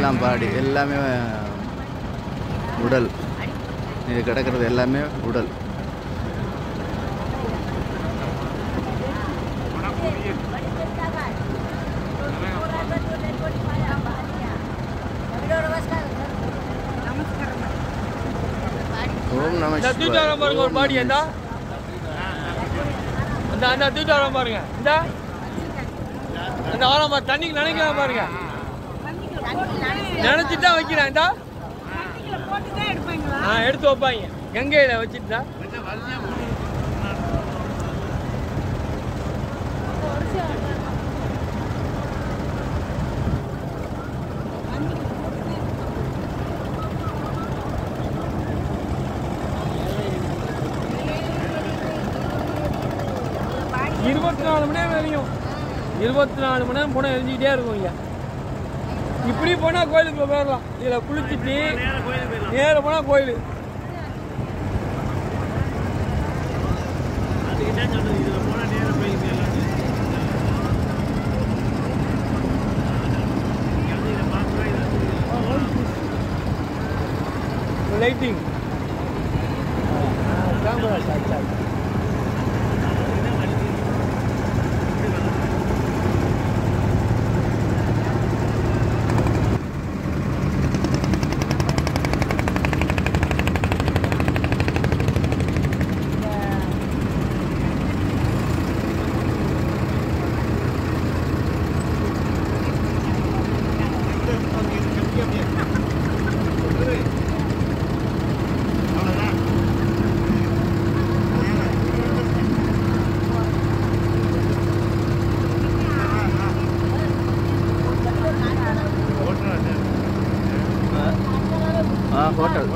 எல்லாம் பாடி எல்லாமே உடல் இது கிடக்கிறது எல்லாமே உடல் ஓம் நம இந்த தூக்கிட்டு வர பாருங்க ஒரு பாடி எந்தா அந்த அந்த தூக்கிட்டு வர பாருங்க இந்த அந்த ஆரம் பாரு தண்ணிக்கு நினைக்கலாம் பாருங்க நினைச்சிட்டு தான் வைக்கிறேன் இந்தா ஆ எடுத்து வைப்பாங்க கங்கையில் வச்சுட்டா இருபத்தி நாலு மணி நேரம் எரியும் இருபத்தி நாலு மணி நேரம் போனால் எரிஞ்சிக்கிட்டே இருக்கும் இங்க இப்படி போனால் கோயிலுக்குள்ள போயிடலாம் இதில் குளிச்சுட்டு நேரம் போனால் கோயில் லைட்டிங் கேமரா சார் சார் ஆ ஹோட்டல்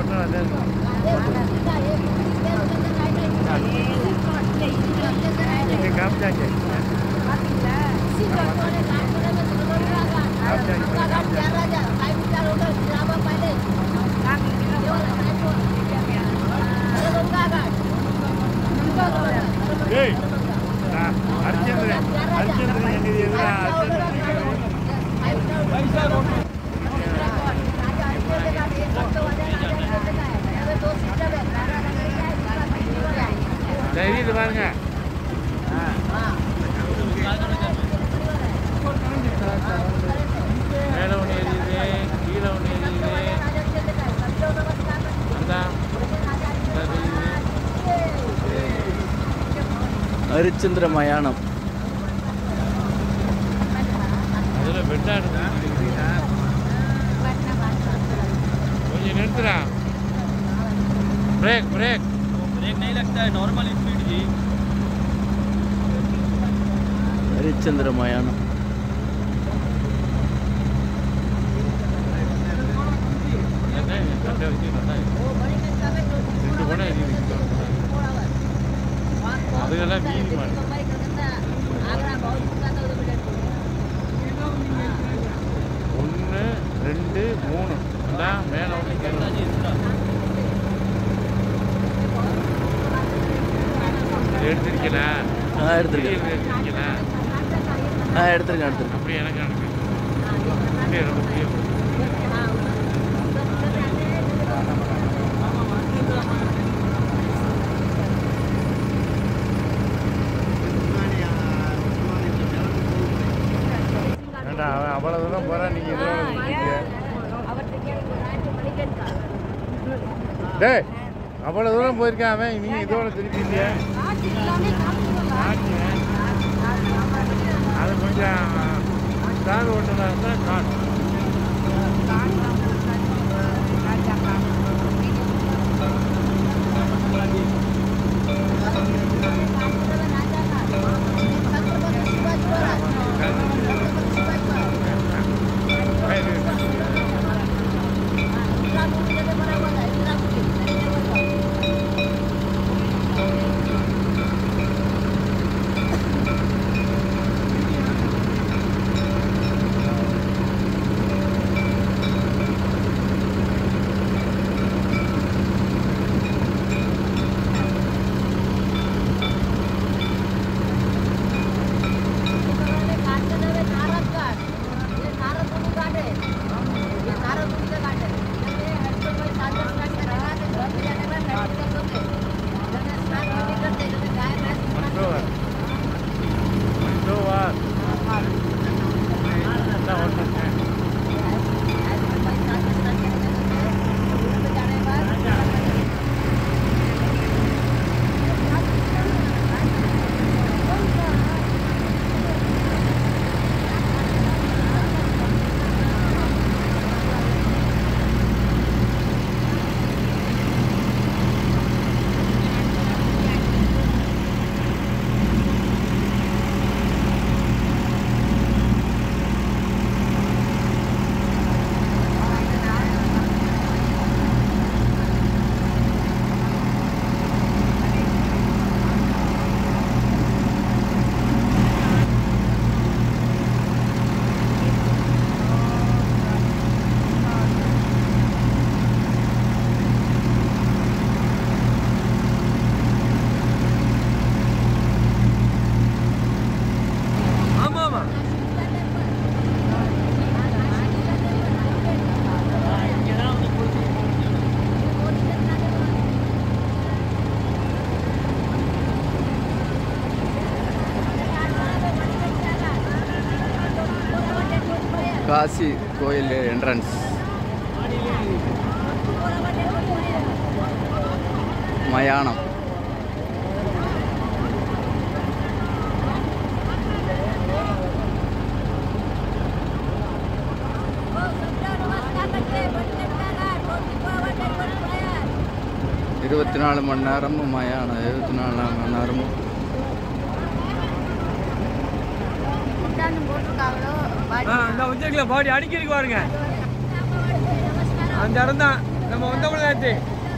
தைரியத்து பாருங்க மேலே ஒன்று எரியுது கீழே ஒன்று எரியுது அதான் இந்த எரியுது. ஹரிச்சந்திர மயானம் அதில் பெட்டாக கொஞ்சம் நிறுத்துறா ब्रेक ब्रेक ब्रेक नहीं लगता है नॉर्मल स्पीड जी ஹரிச்சந்திர மயானம் ரெண்டு போனால் எரியுது அதுக்கெல்லாம் வீதி மாடு ஒன்று ரெண்டு மூணு இதான் மேலே ஒன்று கீழே ஒண்ணு. இது எடுத்திருக்கீங்களா ஆ எடுத்துருக்கேன் பெரிய எடுத்திருக்கீங்களா ஆ எடுத்துருக்கேன் எடுத்துருக்கேன் அப்படி எனக்கு அனுப்பி அப்படியே ரொம்ப பெரிய ஏண்டா அவன் அவ்வளோ தூரம் போகிறான் நீங்கள் இதில் டேய் அவ்வளோ தூரம் போயிருக்கான் அவன் நீங்கள் இதோட திருப்பிங்க அது கொஞ்சம் ஸ்டாண்ட் ஓட்டுனா இருந்தால் காணும் காசி கோயில் என்ட்ரன்ஸ் மயானம் இருபத்தி நாலு மணி நேரமும் மயானம் இருபத்தி நாலு மணி நேரமும் போட்டிருக்காங்களோ ஆ இந்த வச்சிருக்கல பாடி அடிக்கிறதுக்கு பாருங்க அந்த இடம் தான் நம்ம வந்தோம்ல நேற்று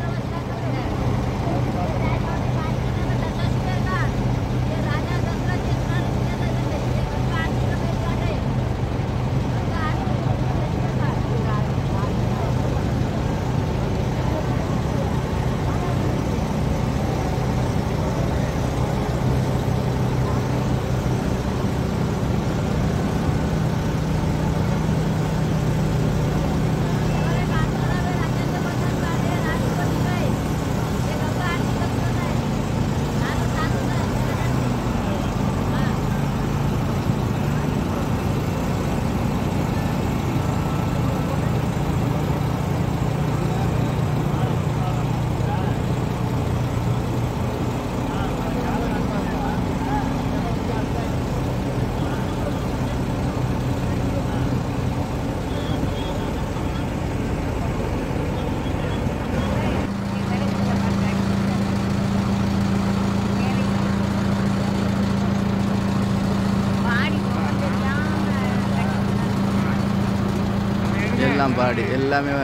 எல்லாம் பாடி எல்லாமே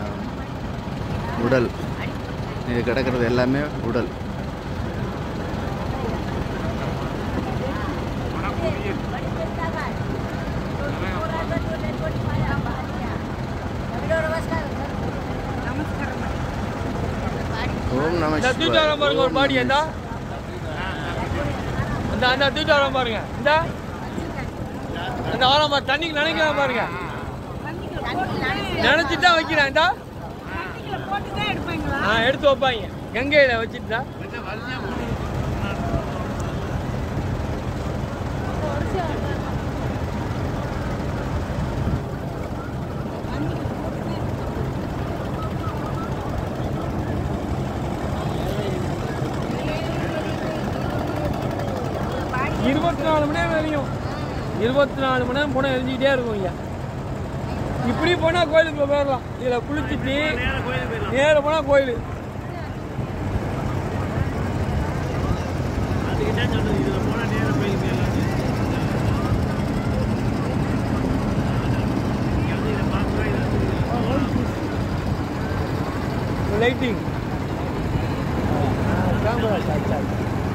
உடல் இது கிடக்கிறது எல்லாமே உடல் ஓம் நம இந்த தூக்கி வர பாருங்க ஒரு பாடி எந்தா அந்த அந்த தூக்கி வர பாருங்க இந்த அந்த வர பாரு தண்ணிக்கு நினைக்கலாம் பாருங்க நினைச்சிட்டு தான் வைக்கிறேன் இந்தா ஆ எடுத்து வைப்பாங்க கங்கையில வச்சுட்டா இருபத்தி நாலு மணி நேரம் எரியும் இருபத்தி நாலு மணி நேரம் போனால் எரிஞ்சுக்கிட்டே இருக்கும் ஐயா இப்படி போனால் கோயிலுக்குள்ள போயிடலாம் இதில் குளிச்சுட்டு நேரம் போனால் கோயில் லைட்டிங் கேமரா சார் சார்